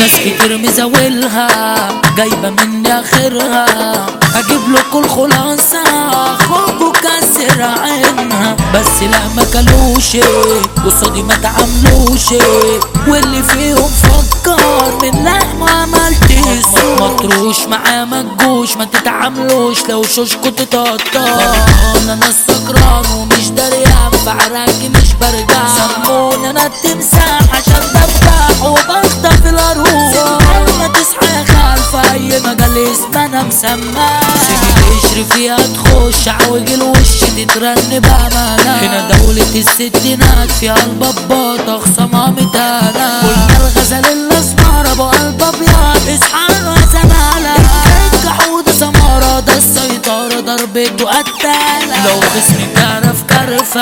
ناس كتير مزاولها جايبة مني اخرها اجيب لكم الخلاصة اخوكوا كسر عينها بس لا ما كلوش قصادي ما تعملوش واللي فيهم فكر من لا ما عملتش ما تروش معاه ما تجوش ما تتعاملوش لو شوشكوا تتقطع انا ناس سكران ومش دريان بعراكي مش برجع سموني انا التمساح عشان دبح وبخطف الارواح ما تصحى يا خال في اي مجال اسم انا مسمى سيجي تشري فيها تخش عوج الوش تترن بامانة هنا دولة الستينات فيها البابات اخصامها متانة قلنا الغزل الاسمر ابو قلب ابيض اصحى يا زمالة كحود سمارة ده السيطرة ضربته قتالة لو خصمي كرف كرفة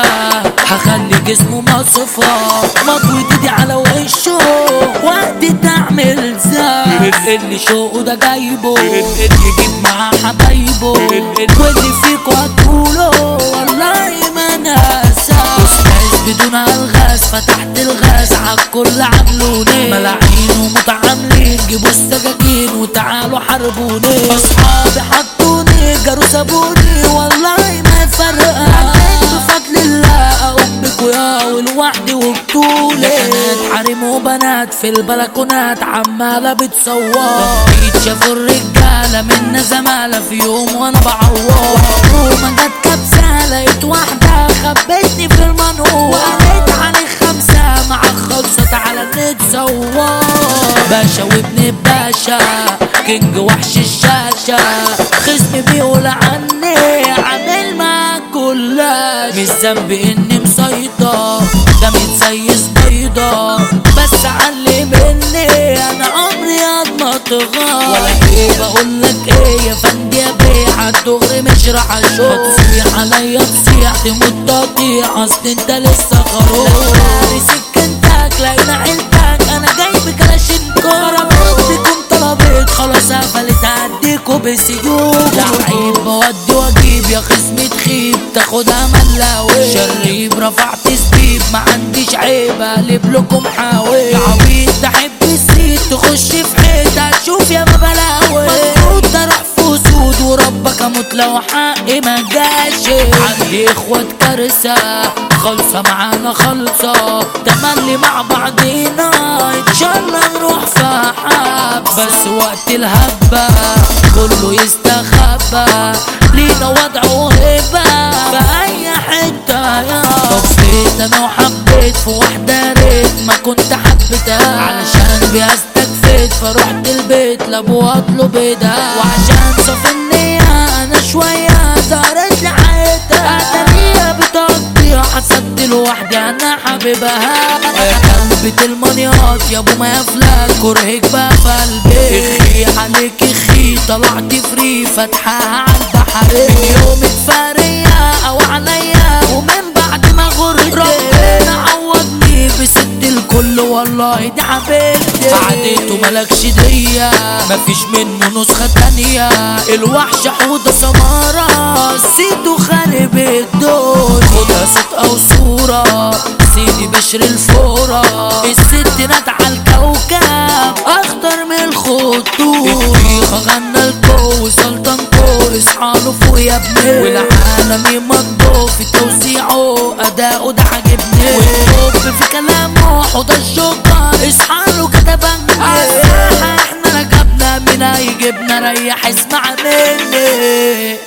هخلي جسمه مصفى مطوي ايدي على وشه وقت تعمل زي اللي شوقه ده جايبه يجيب معاه حبايبه واللي فيكوا هتقولوا والله ما ناسى ناس بدون الغاز فتحت الغاز عالكل عملوني ملاعين ومتعاملين جيبوا السكاكين وتعالوا حاربوني اصحابي حطوني جروا سابوني والله ما يفرق بفضل الله اقوم بكوا يا ولوحدي وبطولي بنات حريم وبنات في البلكونات عمالة بتصور شافوا الرجالة منا زمالة في يوم وانا بعور وما جت كبسة لقيت واحدة خبتني في المنور وقالت علي خمسة مع خلصة تعالى نتصور باشا وابن باشا كينج وحش الشاشة خصمي بيقول عني عامل معاك كلاش مش ذنبي اني مسيطر ده متسيس بيضة بس علم مني انا عمري قد ما تغار ولا ايه بقول لك ايه يا فندي يا بيه الدغري مش راح اشوف هتصيح عليا تصيح تموت تقطيع اصل انت لسه خروف لا سكنتك لقينا عيلتك انا جاي بكلاشينكو ضربت بكم طلبت خلاص قفلت هديكوا بسيوف لعيب بودي واجيب يا خصمي تخيب تاخدها ملاوي شريب رفعت سبيب ما عنديش عيب اقلب لكم حاوي يا عبيط تحب السيد تخش في حيط هتشوف يا ما بلاوي مفروض اروح في اسود وربك اموت لو حقي ما جاش عندي اخوات كارثة خالصة معانا خالصة تملي مع بعضينا ان شاء الله نروح في حب بس وقت الهبة كله يستخبى لينا وضع وهبة في اي حتة يا طفيت انا وحبيت في واحدة ريت ما كنت حبيتها علشان بيها استكفيت فروحت البيت لابوها اطلب ايدها وعشان صف النية انا شوية ظهرت لي حياتها اتاريها بتقضيها حسبت لوحدي انا حبيبها يا كلبة المنيات يا ابو ما يفلت كرهك بقى في قلبي اخي عليك اخي طلعت فري فتحها على البحر من يوم اتفارية او عليا ومن بعد ما غرت ربنا عوضني بست الكل والله دي حبيبتي عديته ملكش دية مفيش منه نسخة تانية الوحش حوضة سمارة سيدو خارب الدود خدها صوت او صورة سيدي بشر الفورة الست نات على الكوكب اخطر من الخطوط الطيخة غنى الكو سلطنكو اصحاله فوق يا ابني والعالم يمضوا في توزيعه اداؤه ده عاجبني والحب في كلامه حوض الجوكر اصحاله كده بنجي احنا ركبنا من هيجيبنا ريح اسمع مني